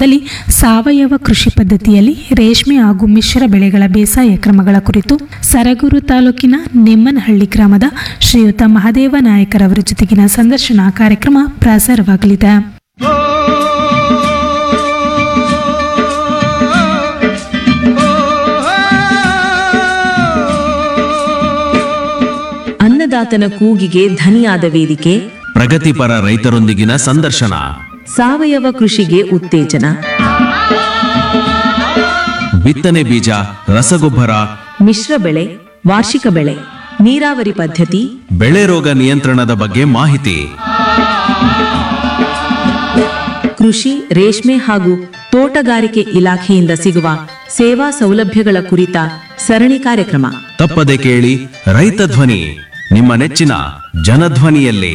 ಕಾರ್ಯಕ್ರಮದಲ್ಲಿ ಸಾವಯವ ಕೃಷಿ ಪದ್ಧತಿಯಲ್ಲಿ ರೇಷ್ಮೆ ಹಾಗೂ ಮಿಶ್ರ ಬೆಳೆಗಳ ಬೇಸಾಯ ಕ್ರಮಗಳ ಕುರಿತು ಸರಗೂರು ತಾಲೂಕಿನ ನೆಮ್ಮನಹಳ್ಳಿ ಗ್ರಾಮದ ಶ್ರೀಯುತ ಮಹದೇವ ನಾಯಕರವರ ಜೊತೆಗಿನ ಸಂದರ್ಶನ ಕಾರ್ಯಕ್ರಮ ಪ್ರಸಾರವಾಗಲಿದೆ ಅನ್ನದಾತನ ಕೂಗಿಗೆ ಧನಿಯಾದ ವೇದಿಕೆ ಪ್ರಗತಿಪರ ರೈತರೊಂದಿಗಿನ ಸಂದರ್ಶನ ಸಾವಯವ ಕೃಷಿಗೆ ಉತ್ತೇಜನ ಬಿತ್ತನೆ ಬೀಜ ರಸಗೊಬ್ಬರ ಮಿಶ್ರ ಬೆಳೆ ವಾರ್ಷಿಕ ಬೆಳೆ ನೀರಾವರಿ ಪದ್ಧತಿ ಬೆಳೆ ರೋಗ ನಿಯಂತ್ರಣದ ಬಗ್ಗೆ ಮಾಹಿತಿ ಕೃಷಿ ರೇಷ್ಮೆ ಹಾಗೂ ತೋಟಗಾರಿಕೆ ಇಲಾಖೆಯಿಂದ ಸಿಗುವ ಸೇವಾ ಸೌಲಭ್ಯಗಳ ಕುರಿತ ಸರಣಿ ಕಾರ್ಯಕ್ರಮ ತಪ್ಪದೆ ಕೇಳಿ ರೈತ ಧ್ವನಿ ನಿಮ್ಮ ನೆಚ್ಚಿನ ಜನಧ್ವನಿಯಲ್ಲಿ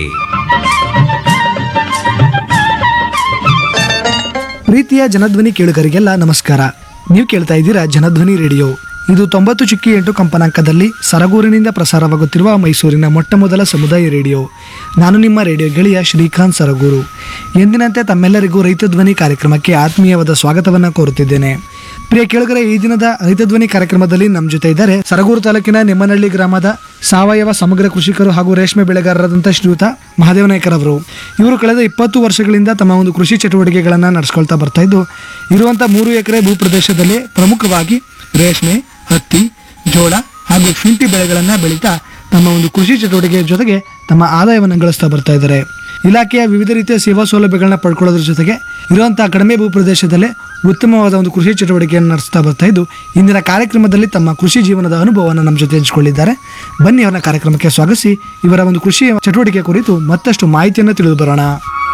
ಪ್ರೀತಿಯ ಜನಧ್ವನಿ ಕೇಳುಗರಿಗೆಲ್ಲ ನಮಸ್ಕಾರ ನೀವು ಕೇಳ್ತಾ ಇದ್ದೀರಾ ಜನಧ್ವನಿ ರೇಡಿಯೋ ಇದು ತೊಂಬತ್ತು ಚಿಕ್ಕಿ ಎಂಟು ಕಂಪನಾಂಕದಲ್ಲಿ ಸರಗೂರಿನಿಂದ ಪ್ರಸಾರವಾಗುತ್ತಿರುವ ಮೈಸೂರಿನ ಮೊಟ್ಟ ಮೊದಲ ಸಮುದಾಯ ರೇಡಿಯೋ ನಾನು ನಿಮ್ಮ ರೇಡಿಯೋ ಗೆಳೆಯ ಶ್ರೀಕಾಂತ್ ಸರಗೂರು ಎಂದಿನಂತೆ ತಮ್ಮೆಲ್ಲರಿಗೂ ರೈತ ಧ್ವನಿ ಕಾರ್ಯಕ್ರಮಕ್ಕೆ ಆತ್ಮೀಯವಾದ ಸ್ವಾಗತವನ್ನು ಕೋರುತ್ತಿದ್ದೇನೆ ಪ್ರಿಯ ಕೇಳುಗರೆ ಈ ದಿನದ ರೈತ ಧ್ವನಿ ಕಾರ್ಯಕ್ರಮದಲ್ಲಿ ನಮ್ಮ ಜೊತೆ ಇದ್ದಾರೆ ಸರಗೂರು ತಾಲೂಕಿನ ನಿಮ್ಮನಹಳ್ಳಿ ಗ್ರಾಮದ ಸಾವಯವ ಸಮಗ್ರ ಕೃಷಿಕರು ಹಾಗೂ ರೇಷ್ಮೆ ಬೆಳೆಗಾರರಾದಂಥ ಶ್ರೀಯುತ ಮಹಾದೇವ ನಾಯ್ಕರವರು ಇವರು ಕಳೆದ ಇಪ್ಪತ್ತು ವರ್ಷಗಳಿಂದ ತಮ್ಮ ಒಂದು ಕೃಷಿ ಚಟುವಟಿಕೆಗಳನ್ನು ನಡೆಸ್ಕೊಳ್ತಾ ಬರ್ತಾ ಇದ್ದು ಇರುವಂಥ ಮೂರು ಎಕರೆ ಭೂ ಪ್ರದೇಶದಲ್ಲಿ ಪ್ರಮುಖವಾಗಿ ರೇಷ್ಮೆ ಹತ್ತಿ ಜೋಳ ಹಾಗೂ ಶುಂಠಿ ಬೆಳೆಗಳನ್ನು ಬೆಳೀತಾ ತಮ್ಮ ಒಂದು ಕೃಷಿ ಚಟುವಟಿಕೆಯ ಜೊತೆಗೆ ತಮ್ಮ ಆದಾಯವನ್ನು ಗಳಿಸ್ತಾ ಬರ್ತಾ ಇದ್ದಾರೆ ಇಲಾಖೆಯ ವಿವಿಧ ರೀತಿಯ ಸೇವಾ ಸೌಲಭ್ಯಗಳನ್ನ ಪಡ್ಕೊಳ್ಳೋದ್ರ ಜೊತೆಗೆ ಇರುವಂತಹ ಕಡಿಮೆ ಭೂ ಪ್ರದೇಶದಲ್ಲೇ ಉತ್ತಮವಾದ ಒಂದು ಕೃಷಿ ಚಟುವಟಿಕೆಯನ್ನು ನಡೆಸ್ತಾ ಬರ್ತಾ ಇದ್ದು ಇಂದಿನ ಕಾರ್ಯಕ್ರಮದಲ್ಲಿ ತಮ್ಮ ಕೃಷಿ ಜೀವನದ ಅನುಭವವನ್ನು ನಮ್ಮ ಜೊತೆ ಹಂಚಿಕೊಂಡಿದ್ದಾರೆ ಬನ್ನಿ ಅವರ ಕಾರ್ಯಕ್ರಮಕ್ಕೆ ಸ್ವಾಗತಿಸಿ ಇವರ ಒಂದು ಕೃಷಿ ಚಟುವಟಿಕೆ ಕುರಿತು ಮತ್ತಷ್ಟು ಮಾಹಿತಿಯನ್ನು ತಿಳಿದು ಬರೋಣ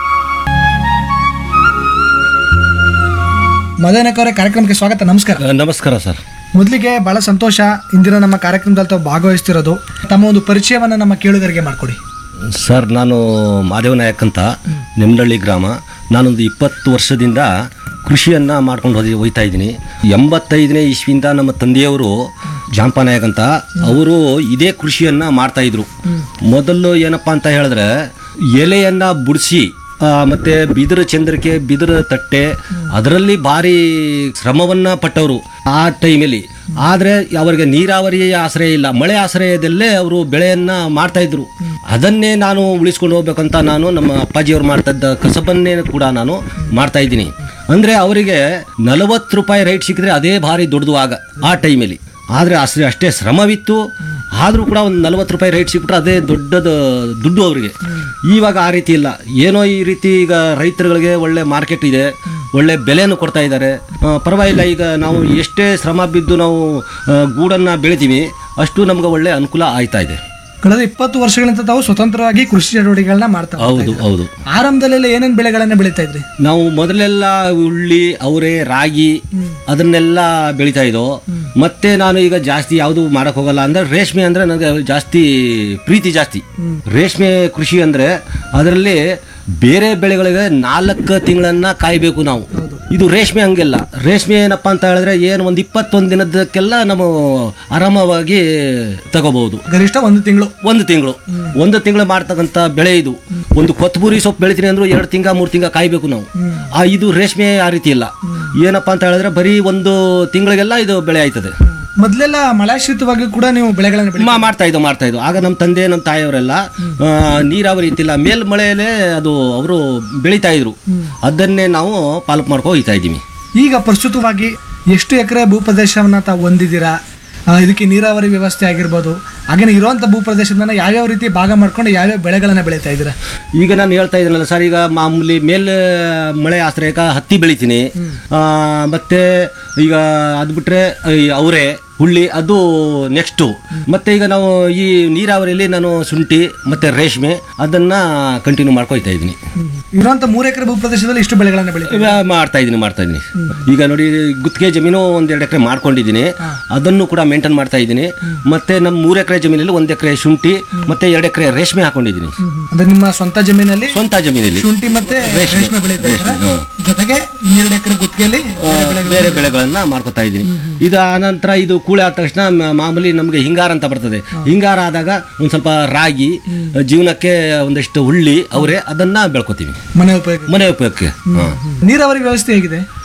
ಮದನಕ ಅವರ ಕಾರ್ಯಕ್ರಮಕ್ಕೆ ಸ್ವಾಗತ ನಮಸ್ಕಾರ ನಮಸ್ಕಾರ ಸರ್ ಮೊದಲಿಗೆ ಬಹಳ ಸಂತೋಷ ಇಂದಿನ ನಮ್ಮ ಕಾರ್ಯಕ್ರಮದಲ್ಲಿ ತಾವು ಭಾಗವಹಿಸ್ತಿರೋದು ತಮ್ಮ ಒಂದು ಪರಿಚಯವನ್ನು ನಮ್ಮ ಕೇಳುಗರಿಗೆ ಮಾಡಿಕೊಡಿ ಸರ್ ನಾನು ಮಾದೇವ ನಾಯಕ್ ಅಂತ ನೆಮ್ಮನಹಳ್ಳಿ ಗ್ರಾಮ ನಾನೊಂದು ಇಪ್ಪತ್ತು ವರ್ಷದಿಂದ ಕೃಷಿಯನ್ನು ಮಾಡ್ಕೊಂಡು ಹೋಗಿ ಹೋಗ್ತಾ ಇದ್ದೀನಿ ಎಂಬತ್ತೈದನೇ ಇಸ್ವಿಯಿಂದ ನಮ್ಮ ತಂದೆಯವರು ಜಾಂಪ ನಾಯಕ್ ಅಂತ ಅವರು ಇದೇ ಕೃಷಿಯನ್ನು ಮಾಡ್ತಾಯಿದ್ರು ಮೊದಲು ಏನಪ್ಪ ಅಂತ ಹೇಳಿದ್ರೆ ಎಲೆಯನ್ನು ಬುಡಿಸಿ ಮತ್ತು ಬಿದಿರು ಚಂದ್ರಿಕೆ ಬಿದಿರು ತಟ್ಟೆ ಅದರಲ್ಲಿ ಭಾರಿ ಶ್ರಮವನ್ನು ಪಟ್ಟವರು ಆ ಟೈಮಲ್ಲಿ ಆದರೆ ಅವರಿಗೆ ನೀರಾವರಿ ಆಶ್ರಯ ಇಲ್ಲ ಮಳೆ ಆಶ್ರಯದಲ್ಲೇ ಅವರು ಬೆಳೆಯನ್ನು ಮಾಡ್ತಾ ಇದ್ರು ಅದನ್ನೇ ನಾನು ಉಳಿಸ್ಕೊಂಡು ಹೋಗ್ಬೇಕಂತ ನಾನು ನಮ್ಮ ಅಪ್ಪಾಜಿಯವ್ರು ಮಾಡ್ತಾ ಇದ್ದ ಕಸಬನ್ನೇ ಕೂಡ ನಾನು ಮಾಡ್ತಾ ಇದ್ದೀನಿ ಅಂದರೆ ಅವರಿಗೆ ನಲವತ್ತು ರೂಪಾಯಿ ರೈಟ್ ಸಿಕ್ಕಿದ್ರೆ ಅದೇ ಭಾರಿ ದೊಡ್ಡದು ಆಗ ಆ ಟೈಮಲ್ಲಿ ಆದರೆ ಅಷ್ಟೇ ಅಷ್ಟೇ ಶ್ರಮವಿತ್ತು ಆದರೂ ಕೂಡ ಒಂದು ನಲ್ವತ್ತು ರೂಪಾಯಿ ರೇಟ್ ಸಿಕ್ಬಿಟ್ರೆ ಅದೇ ದೊಡ್ಡದು ದುಡ್ಡು ಅವರಿಗೆ ಇವಾಗ ಆ ರೀತಿ ಇಲ್ಲ ಏನೋ ಈ ರೀತಿ ಈಗ ರೈತರುಗಳಿಗೆ ಒಳ್ಳೆ ಮಾರ್ಕೆಟ್ ಇದೆ ಒಳ್ಳೆ ಬೆಲೆಯನ್ನು ಕೊಡ್ತಾ ಇದ್ದಾರೆ ಆ, ಪರವಾಗಿಲ್ಲ ಈಗ ನಾವು ಎಷ್ಟೇ ಶ್ರಮ ಬಿದ್ದು ನಾವು ಆ, ಗೂಡನ್ನು ಬೆಳಿತೀವಿ ಅಷ್ಟು ನಮ್ಗೆ ಒಳ್ಳೆ ಅನುಕೂಲ ಆಯ್ತಾ ಇದೆ ಕಳೆದ ಇಪ್ಪತ್ತು ವರ್ಷಗಳಿಂದ ತಾವು ಸ್ವತಂತ್ರವಾಗಿ ಕೃಷಿ ಚಟುವಟಿಕೆಗಳನ್ನ ಮಾಡ್ತಾ ಬರ್ತಾ ಹೌದು ಇದ್ದೀರಾ. ಹೌದು ಆರಂಭದಲ್ಲೆಲ್ಲ ಏನೇನು ಬೆಳೆಗಳನ್ನ ಬೆಳೀತಾ ಇದ್ರಿ ನಾವು ಮೊದಲೆಲ್ಲ ಉಳ್ಳಿ ಅವರೆ ರಾಗಿ ಅದನ್ನೆಲ್ಲ ಬೆಳಿತಾ ಇದ್ದೋ ಮತ್ತೆ ನಾನು ಈಗ ಜಾಸ್ತಿ ಯಾವುದು ಮಾಡಕ್ ಹೋಗಲ್ಲ ಅಂದ್ರೆ ರೇಷ್ಮೆ ಅಂದ್ರೆ ನನಗೆ ಜಾಸ್ತಿ ಪ್ರೀತಿ ಜಾಸ್ತಿ ರೇಷ್ಮೆ ಕೃಷಿ ಅಂದ್ರೆ ಅದರಲ್ಲಿ ಬೇರೆ ಬೆಳೆಗಳಿಗೆ ನಾಲ್ಕು ತಿಂಗಳನ್ನ ಕಾಯ್ಬೇಕು ನಾವು ಇದು ರೇಷ್ಮೆ ಹಂಗಿಲ್ಲ ರೇಷ್ಮೆ ಏನಪ್ಪಾ ಅಂತ ಹೇಳಿದ್ರೆ ಏನು ಒಂದು ಇಪ್ಪತ್ತೊಂದು ದಿನದಕ್ಕೆಲ್ಲ ನಾವು ಆರಾಮವಾಗಿ ತಗೋಬಹುದು ಗರಿಷ್ಠ ಒಂದು ತಿಂಗಳು ಒಂದು ತಿಂಗಳು ಒಂದು ತಿಂಗಳು ಮಾಡ್ತಕ್ಕಂಥ ಬೆಳೆ ಇದು ಒಂದು ಕೊತ್ತಂಬರಿ ಸೊಪ್ಪು ಬೆಳಿತೀನಿ ಅಂದ್ರೆ ಎರಡು ತಿಂಗ ಮೂರು ತಿಂಗ ಕಾಯ್ಬೇಕು ನಾವು ಆ ಇದು ರೇಷ್ಮೆ ಆ ರೀತಿ ಇಲ್ಲ ಏನಪ್ಪಾ ಅಂತ ಹೇಳಿದ್ರೆ ಬರೀ ಒಂದು ತಿಂಗಳಿಗೆಲ್ಲ ಇದು ಬೆಳೆ ಆಯ್ತದೆ ಮೊದಲೆಲ್ಲ ಮಳೆಶ್ರಿತವಾಗಿ ಕೂಡ ನೀವು ಬೆಳೆಗಳನ್ನ ಬೆಳಿ ಮಾ- ಮಾಡ್ತಾ ಇದ್ದೋ ಮಾಡ್ತಾ ಇದ್ದೋ ಆಗ ನಮ್ಮ ತಂದೆ ನಮ್ಮ ತಾಯಿಯವರೆಲ್ಲ ಆ, ನೀರಾವರಿ ಇತ್ತಿಲ್ಲ ಮೇಲ್ಮಳೆಯಲ್ಲೇ ಅದು ಅವರು ಬೆಳಿತಾ ಇದ್ರು ಅದನ್ನೇ ನಾವು ಪಾಲಕ್ ಮಾಡ್ಕೊ ಹೋಗ್ತಾ ಇದ್ದೀವಿ ಈಗ ಪ್ರಸ್ತುತವಾಗಿ ಎಷ್ಟು ಎಕರೆ ಭೂಪ್ರದೇಶವನ್ನ ತಾವು ಹೊಂದಿದ್ದೀರಾ ಆ, ಇದಕ್ಕೆ ನೀರಾವರಿ ವ್ಯವಸ್ಥೆ ಆಗಿರ್ಬೋದು ಹಾಗೇನೆ ಇರುವಂತ ಭೂಪ್ರದೇಶದನ್ನ ಯಾವ್ಯಾವ ರೀತಿ ಭಾಗ ಮಾಡ್ಕೊಂಡು ಯಾವ್ಯಾವ ಬೆಳೆಗಳನ್ನ ಬೆಳೀತಾ ಇದ್ದೀರಾ ಈಗ ನಾನು ಹೇಳ್ತಾ ಇದ್ದೀನಲ್ಲ ಸರ್ ಈಗ ಮಾಮೂಲಿ ಮೇಲ್ ಮಳೆ ಆಶ್ರಯಕ ಹತ್ತಿ ಬೆಳಿತೀನಿ ಆ, ಮತ್ತೆ ಈಗ ಅದು ಬಿಟ್ರೆ ಈ ಅವರೆ ಹುಳ್ಳಿ ಅದು ನೆಕ್ಸ್ಟು ಮತ್ತೆ ಈಗ ನಾವು ಈ ನೀರಾವರಿಯಲ್ಲಿ ನಾನು ಶುಂಠಿ ಮತ್ತೆ ರೇಷ್ಮೆ ಅದನ್ನ ಕಂಟಿನ್ಯೂ ಮಾಡ್ಕೊಯ್ತಾ ಇದ್ದೀನಿ ಇರುವಂತ ಮೂರು ಎಕರೆ ಭೂಪ್ರದೇಶದಲ್ಲಿ ಇಷ್ಟು ಬೆಳೆಗಳನ್ನ ಬೆಳೀತಾ ಇವ ಮಾಡ್ತಾ ಇದ್ದೀನಿ ಮಾಡ್ತಾ ಇದ್ದೀನಿ ಈಗ ನೋಡಿ ಗುತ್ತಿಗೆ ಜಮೀನು ಒಂದ್ ಎರಡು ಎಕರೆ ಮಾಡ್ಕೊಂಡಿದ್ದೀನಿ ಅದನ್ನು ಕೂಡ ಮೇಂಟೈನ್ ಮಾಡ್ತಾ ಇದ್ದೀನಿ ಮತ್ತೆ ನಮ್ಮ ಮೂರು ಎಕರೆ ಜಮೀನಲ್ಲಿ ಒಂದ್ ಎಕರೆ ಶುಂಠಿ ಮತ್ತೆ ಎರಡು ಎಕರೆ ರೇಷ್ಮೆ ಹಾಕೊಂಡಿದ್ದೀನಿ ಅಂದ್ರೆ ನಿಮ್ಮ ಸ್ವಂತ ಜಮೀನಲ್ಲಿ ಸ್ವಂತ ಜಮೀನಲ್ಲಿ ಶುಂಠಿ ಮತ್ತೆ ರೇಷ್ಮೆ ಬೆಳೀತಾ ಇದ್ದೀರಾ ಜೊತೆಗೆ ಇನ್ನೆರಡು ಎಕರೆ ಗುತ್ತಿಗೆಯಲ್ಲಿ ಬೇರೆ ಬೆಳೆಗಳನ್ನ ಮಾಡ್ಕೊತಾ ಇದ್ದೀನಿ ಇದು ಆನಂತರ ಇದು ಕೂಳೆ ಆದ ತಕ್ಷಣ ಮ- ಮಾಮೂಲಿ ನಮಗೆ ಹಿಂಗಾರ ಅಂತ ಬರ್ತದೆ ಹಿಂಗಾರ ಆದಾಗ ಒಂದ್ ಸ್ವಲ್ಪ ರಾಗಿ ಜೀವನಕ್ಕೆ ಒಂದಷ್ಟು ಹುಳ್ಳಿ ಅವರೇ ಅದನ್ನ ಬೆಳ್ಕೊತೀವಿ ಮನೆ ಉಪಯೋಗ ಮನೆ ಉಪಯೋಗಕ್ಕೆ ಹಾ. ನೀರಾವರಿ ವ್ಯವಸ್ಥೆ ಹೇಗಿದೆ